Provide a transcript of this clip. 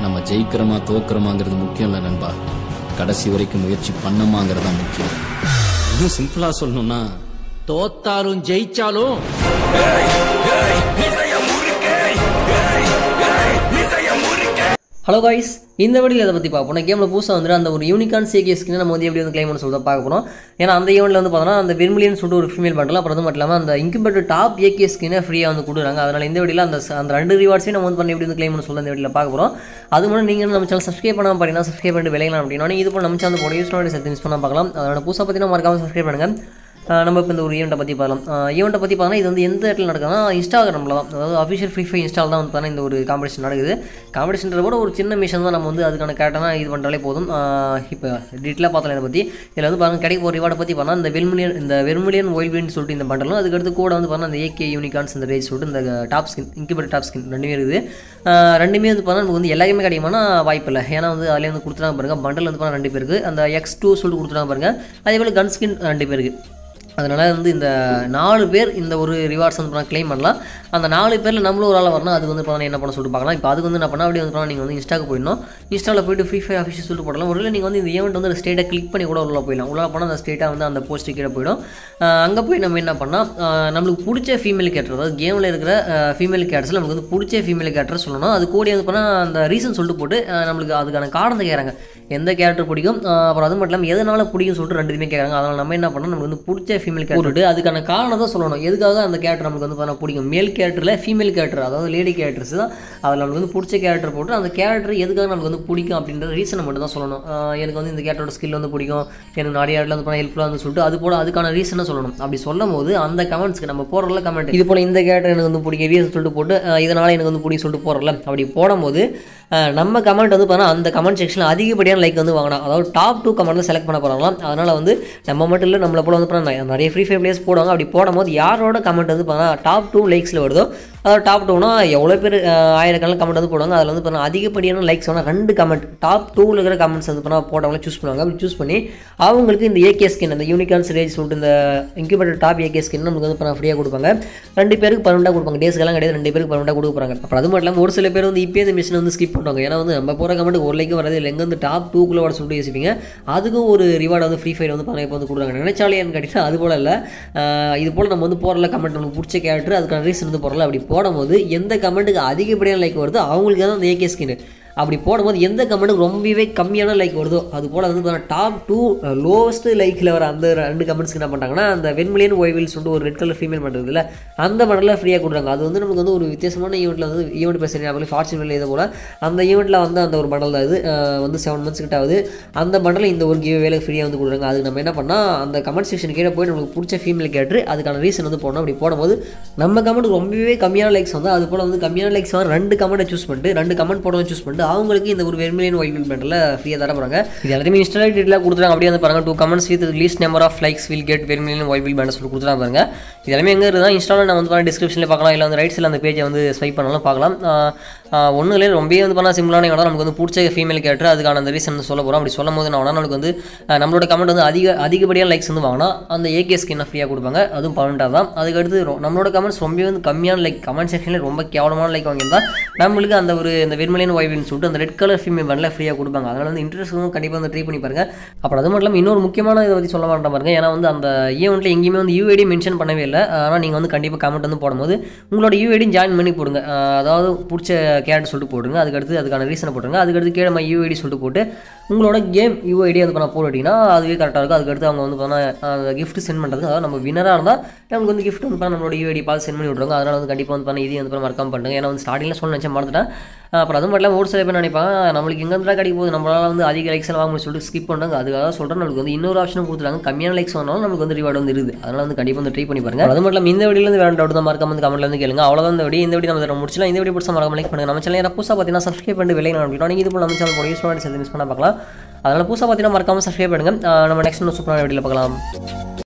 நம்ம ஜெயிக்கிறோமா தோக்குறோமாங்கிறது முக்கியம் இல்லை நண்பா கடைசி வரைக்கும் முயற்சி பண்ணமாங்கிறது தான் முக்கியம் இன்னும் சிம்பிளா சொல்லணும்னா தோத்தாலும் ஜெயிச்சாலும் ஹலோ காய்ஸ் இந்த வீடியோ இதை பற்றி பார்ப்போம் நான் கேமில் புதுசாக வந்து அந்த ஒரு யூனிகான் சேகே ஸ்கின் நம்ம வந்து எப்படி வந்து கிளைம் பண்ண சொல்லிட்டு பார்க்க போகிறோம் ஏன்னா அந்த ஈவெண்ட்டில் வந்து பார்த்தோன்னா அந்த வெர்மிலியன் சொல்லிட்டு ஒரு ஃபீமேல் பண்ணலாம் அப்புறம் அது மட்டும் இல்லாமல் அந்த இன்குபேட்டர் டாப் ஏகே ஸ்கினை ஃப்ரீயாக வந்து கொடுக்குறாங்க அதனால் இந்த வீடியோவில் அந்த அந்த ரெண்டு ரிவார்ட்ஸையும் நம்ம வந்து பண்ணி எப்படி வந்து கிளைம் பண்ண சொல்ல இந்த வீடியோவில் பார்க்க போகிறோம் அது மட்டும் நீங்கள் நம்ம சேனல் சப்ஸ்கிரைப் பண்ணாமல் பார்த்தீங்கன்னா சப்ஸ்கிரைப் பண்ணிட்டு விளையலாம் அப்படின்னா இது போல் நம்ம சேனல் போட யூஸ் பண்ணி சேர்த்து மிஸ் பண்ணால் பார்க்கலாம் அதனால் புதுசாக பார்த்தீங்கன்னா மறக்காமல் சப்ஸ்கிரைப் பண்ணுங்கள் ஆஹ் நம்ம இப்போ இந்த ஒரு ஈவெண்ட்டை பற்றி பார்க்கலாம் ஈவெண்ட்டை பற்றி பார்த்தா இது வந்து எந்த இடத்துல நடக்குதுன்னா இன்ஸ்டாகிராமில் தான் அதாவது அஃபிஷியல் ஃப்ரீ ஃபை இன்ஸ்டால் தான் வந்து பார்த்தா இந்த ஒரு காம்படிஷன் நடக்குது காம்படிஷன்ற கூட ஒரு சின்ன மிஷன் தான் நம்ம வந்து அதுக்கான கேரக்டராக இது பண்ணுறாலே போதும் இப்போ டீட்டெயிலாக பார்த்தலாம் இதை பற்றி இதில் வந்து பாருங்க கிடைக்க ஒரு ரிவார்டை பற்றி பார்த்தா இந்த வெல்மிலியன் இந்த வெர்மிலியன் ஒயில்வின்னு சொல்லிட்டு இந்த பண்டலும் அதுக்கடுத்து கூட வந்து பார்த்தா இந்த ஏகே யூனிகான்ஸ் இந்த ரேஜ் சொல்லிட்டு இந்த top skin incubator top skin ரெண்டுமே இருக்குது ஆஹ் ரெண்டுமே வந்து பார்த்தா நமக்கு வந்து எல்லாருமே கிடைக்குமானா வாய்ப்பு இல்லை ஏன்னா வந்து அதிலே வந்து கொடுத்துட்டாங்க பாருங்க பண்டல் வந்து பார்த்தா ரெண்டு பேருக்கு அந்த எக்ஸ் டூ சொல்லிட்டு கொடுத்துட்டாங்க பாருங்க அதே போல் கன் ஸ்கின் ரெண்டு பேருக்கு அதனால் வந்து இந்த நாலு பேர் இந்த ஒரு ரிவார்ட்ஸ் வந்து பண்ணால் க்ளைம் பண்ணலாம் அந்த நாலு பேரில் நம்மளும் ஒரு ஆள் வரணும் அதுக்கு வந்து பண்ண என்ன பண்ண சொல்லிட்டு பார்க்கலாம் இப்போ அதுக்கு வந்து என்ன பண்ணால் அப்படியே வந்து பண்ணால் நீங்கள் வந்து இன்ஸ்டாக்கு போயிடணும் இன்ஸ்டாவில் போயிட்டு ஃப்ரீ ஃபயர் ஆஃபீஸ் சொல்லிட்டு போடலாம் ஒருவேளை நீங்கள் வந்து இந்த ஈவெண்ட் வந்து ஸ்டேட்டை கிளிக் பண்ணி கூட உள்ள போயிடலாம் உள்ள போனால் அந்த ஸ்டேட்டாக வந்து அந்த போஸ்ட் கீழே போயிடும் அங்கே போய் நம்ம என்ன பண்ணால் நம்மளுக்கு பிடிச்ச ஃபீமேல் கேரக்டர் அதாவது கேமில் இருக்கிற ஃபீமேல் கேரக்டர்ஸில் நமக்கு வந்து பிடிச்ச ஃபீமேல் கேரக்டர் சொல்லணும் அது கூட வந்து பண்ணால் அந்த ரீசன் சொல்லிட்டு போட்டு அஹ், நம்மளுக்கு அதுக்கான காரணத்தை கேட்குறாங்க எந்த கேரக்டர் பிடிக்கும் அஹ், அப்புறம் அது மட்டும் இல்லாமல் எதனால் பிடிக்கும் சொல்லிட்டு ரெண்டுமே கேட்குறாங்க அதனால் நம்ம என்ன பண்ணோம் நமக்கு வந்து பிடிச்ச ஃபீமேல் கேரக்டர் அதுக்கான காரணம் தான் சொல்லணும் எதுக்காக அந்த கேரக்டர் நமக்கு வந்து பண்ண பிடிக்கும் மேல் கேரக்டரில் ஃபீமேல் கேரக்டர் அதாவது லேடி கேரக்டர்ஸ் தான் அதில் நமக்கு வந்து பிடிச்ச கேரக்டர் போட்டு அந்த கேரக்டர் எதுக்காக நமக்கு வந்து பிடிக்கும் அப்படின்ற ரீசனை மட்டும் தான் சொல்லணும் அஹ், எனக்கு வந்து இந்த கேரக்டரோட ஸ்கில் வந்து பிடிக்கும் எனக்கு நிறைய இடத்துல வந்து ஹெல்ப்ஃபுல்லாக வந்து சொல்லிட்டு அது போல அதுக்கான ரீசனை சொல்லணும் அப்படி சொல்லும் போது அந்த கமெண்ட்ஸ்க்கு நம்ம போடுறல கமெண்ட் இது போல் இந்த கேரக்டர் எனக்கு வந்து பிடிக்கும் ரீசன் சொல்லிட்டு போட்டு அஹ், இதனால எனக்கு வந்து பிடிக்கும் சொல்லிட்டு போடுறல அப்படி போடும்போது அஹ், நம்ம கமெண்ட் வந்து பார்த்தா அந்த கமெண்ட் செக்ஷனில் அதிகப்படியான லைக் வந்து வாங்கலாம் அதாவது டாப் டூ கமெண்ட் செலக்ட் பண்ண போகிறாங்களாம் அதனால் வந்து நம்ம மட்டும் இல்லை நம்மளை போல வந்து பார்த்தா நிறைய ஃப்ரீ ஃபயர் பிளேயர்ஸ் போடுவாங்க அப்படி போடும்போது யாரோட கமெண்ட் வந்து பார்த்தா டாப் டூ லைக்ஸில் வருதோ அதாவது டாப் டூனா எவ்வளோ பேர் அஹ், ஆயிரக்கணக்கில் கமெண்ட் வந்து போடுவாங்க அதில் வந்து பார்த்தா அதிகப்படியான லைக்ஸ் வேணால் ரெண்டு கமெண்ட் டாப் டூவில் இருக்கிற கமெண்ட்ஸ் வந்து பண்ணால் போட்டவங்கள சூஸ் பண்ணுவாங்க அப்படி சூஸ் பண்ணி அவங்களுக்கு இந்த ஏகே ஸ்கின் அந்த யூனிகான் ரேஜ் சொல்லிட்டு இந்த இன்குபேட்டர் டாப் ஏகே ஸ்கின் நமக்கு வந்து பண்ண ஃப்ரீயாக கொடுப்பாங்க ரெண்டு பேருக்கு பன்னெண்டாக கொடுப்பாங்க டேஸ்க்கெல்லாம் கிடையாது ரெண்டு பேருக்கு பன்னெண்டாக கொடுக்க போகிறாங்க அப்புறம் அது மட்டும் இல்லாமல் ஒரு சில பேர் வந்து இப்போயே இந்த மிஷின் வந்து ஸ்கிப் பண்ணுவாங்க ஏன்னா வந்து நம்ம போகிற கமெண்ட் ஒரு லைக்கு வரது இல்லை எங்கே வந்து டாப் டூக்குள்ள வர சொல்லிட்டு யோசிப்பீங்க அதுக்கும் ஒரு ரிவார்டு வந்து ஃப்ரீ ஃபயர் வந்து பண்ண இப்போ வந்து கொடுக்குறாங்க நினைச்சாலேன்னு கேட்டிங்கன்னா அது போல இல்லை ஆஹ் இது போல் நம்ம வந்து போகிறல கமெண்ட் நமக்கு பிடிச்ச கேரக்டர் அதுக்கான ரீசன் வந்து போகிறல அப்படி போடும்போது எந்த கமெண்ட்டுக்கு அதிகப்படியான லைக் வருதோ அவங்களுக்கு தான் அந்த ஏகே ஸ்கின் அப்படி போடும்போது எந்த கமெண்ட்டுக்கு ரொம்பவே கம்மியான லைக் வருதோ அது போல் வந்து டாப் டூ லோவஸ்ட் லைக்கில் வர அந்த ரெண்டு கமெண்ட்ஸ்க்கு என்ன பண்ணுறாங்கன்னா அந்த வெண்மலியன் ஒய்வில் சொல்லிட்டு ஒரு ரெட் கலர் ஃபீமேல் பண்ணுறதுல அந்த மாடலில் ஃப்ரீயாக கொடுக்குறாங்க அது வந்து நமக்கு வந்து ஒரு வித்தியாசமான ஈவெண்ட்டில் வந்து ஈவெண்ட் பேசுகிறேன் அப்படி ஃபார்ச்சுனல் இதே போல் அந்த ஈவெண்ட்டில் வந்து அந்த ஒரு மடல் தான் இது அஹ் வந்து செவன் மந்த்ஸ் கிட்ட ஆகுது அந்த மடலில் இந்த ஒரு கிவ் வேலை ஃப்ரீயாக வந்து கொடுக்குறாங்க அதுக்கு நம்ம என்ன பண்ணால் அந்த கமெண்ட் செக்ஷன் கீழே போய் நமக்கு பிடிச்ச ஃபீமேல் கேட்டு அதுக்கான ரீசன் வந்து போடணும் அப்படி போடும்போது நம்ம கமெண்ட் ரொம்பவே கம்மியான லைக்ஸ் வந்து அது போல் வந்து கம்மியான லைக்ஸ் வந்து ரெண்டு கமெண்ட்டை சூஸ் பண்ணிட்டு ரெண்டு கமெண்ட் போடணும் சூஸ் பண்ணிட்டு அவங்களுக்கு இந்த ஒரு வெர்மிலியன் ஒயிட் பில் பேண்டில் ஃப்ரீயாக தர போகிறாங்க இது எல்லாத்தையுமே இன்ஸ்டால் டீட்டெயிலாக கொடுத்துறாங்க அப்படியே வந்து பாருங்க two comments with least number of likes will get vermilion white bill band சொல்லி கொடுத்துறாங்க பாருங்க இது எல்லாமே எங்கே இருக்குதா இன்ஸ்டாவில் நான் வந்து பாருங்க டிஸ்கிரிப்ஷனில் பார்க்கலாம் இல்லை வந்து ரைட் சைடில் அந்த பேஜை வந்து ஸ்வைப் பண்ணாலும் பார்க்கலாம் ஒன்றும் இல்லை ரொம்பவே வந்து பண்ணால் சிம்பிளான இடம் நமக்கு வந்து பிடிச்ச ஃபீமேல் கேரக்டர் அதுக்கான அந்த ரீசன் சொல்ல போகிறோம் அப்படி சொல்லும் போது நான் நம்மளுக்கு வந்து அஹ், நம்மளோட கமெண்ட் வந்து அதிக அதிகப்படியான லைக்ஸ் வந்து வாங்கினா அந்த ஏகே ஸ்கின்னை ஃப்ரீயாக கொடுப்பாங்க அதுவும் பன்னெண்டாக தான் அதுக்கடுத்து ரொ- நம்மளோட கமெண்ட்ஸ் ரொம்பவே வந்து கம்மியான லைக் கமெண்ட் செக்ஷனில் ரொம்ப கேவலமான லைக் வாங்கியிருந்தா நம்மளுக்கு அந்த ஒரு இந்த வெர்மலியன் ஒய்வின்னு சொல்லிட்டு அந்த ரெட் கலர் ஃபீமேல் பண்ணல ஃப்ரீயாக கொடுப்பாங்க அதனால் வந்து இன்ட்ரெஸ்ட் கண்டிப்பாக வந்து ட்ரை பண்ணி பாருங்க அப்புறம் அது மட்டும் இல்லாமல் இன்னொரு முக்கியமான இதை பற்றி சொல்ல மாட்டேன் பாருங்க ஏன்னா வந்து அந்த ஈவெண்ட்டில் எங்கேயுமே வந்து யூஐடி மென்ஷன் பண்ணவே இல்லை ஆனால் நீங்கள் வந்து கண்டிப்பாக கமெண்ட் வந்து போடும்போது உங்களோட யூஐடி ஜாயின் பண்ணி போடுங்க அஹ் அதாவது பிடிச்ச கேரட் சொல்லிட்டு போடுங்க அதுக்கடுத்து அதுக்கான ரீசனை போட்டுருங்க அதுக்கடுத்து கீழே யூஐடி சொல்லிட்டு போட்டு உங்களோட கேம் யூஐடி வந்து பண்ண போட்டுட்டிங்கன்னா அதுவே கரெக்டாக இருக்கும் அதுக்கடுத்து அவங்க வந்து பண்ண அந்த gift சென்ட் பண்ணுறதுக்கு அதாவது நம்ம வினராக இருந்தால் நமக்கு வந்து gift வந்து பண்ண நம்மளோட யூஐடி பார்த்து சென்ட் பண்ணி விட்ருவாங்க அதனால் வந்து கண்டிப்பாக வந்து பண்ண இதையும் வந்து பண்ண மறக்காம பண்ணுங்க ஏன்னா வந்து ஸ்டார்டிங்கில் சொல்ல நினச்சேன் மறந்துட்டேன் அப்புறம் அது மட்டும் இல்லாமல் ஒரு சில பேர் நினைப்பாங்க நம்மளுக்கு எங்கே இருந்தால் கிடைக்க போகுது நம்மளால வந்து அதிக லைக்ஸ் எல்லாம் வாங்க முடியும்னு சொல்லிட்டு ஸ்கிப் பண்ணுறாங்க அதுக்காக சொல்கிறேன் நம்மளுக்கு வந்து இன்னொரு ஆப்ஷனும் கொடுத்துருக்காங்க கம்மியான லைக்ஸ் வாங்கினாலும் நமக்கு வந்து ரிவார்டு வந்து இருக்குது அதனால் வந்து கண்டிப்பாக வந்து ட்ரை பண்ணி பாருங்க அது மட்டும் இல்லாமல் இந்த வீடியோல இருந்து வேற டவுட் தான் மறக்காம வந்து கமெண்ட்ல வந்து கேளுங்க அவ்வளோதான் இந்த வீடியோ இந்த வீடியோ நம்ம முடிச்சலாம் இந்த வீடியோ பிடிச்சா மறக்காம லைக் பண்ணுங்க நம்ம சேனல் யாராவது புதுசாக பார்த்தீங்கன்னா சப்ஸ்கிரைப் பண்ணிட்டு விலை அப்படின்னா நீங்கள் இது போல நம்ம சேனல் யூஸ் பண்ணி மிஸ் பண்ண பார்க்கலாம் அதனால் புதுசாக பார்த்தீங்கன்னா மறக்காம சப்ஸ்கிரைப் பண்ணுங்க ஆஹ் நம்ம நெக்ஸ்ட் சூப்பரான வீடியோவில் பார்க்கலாம்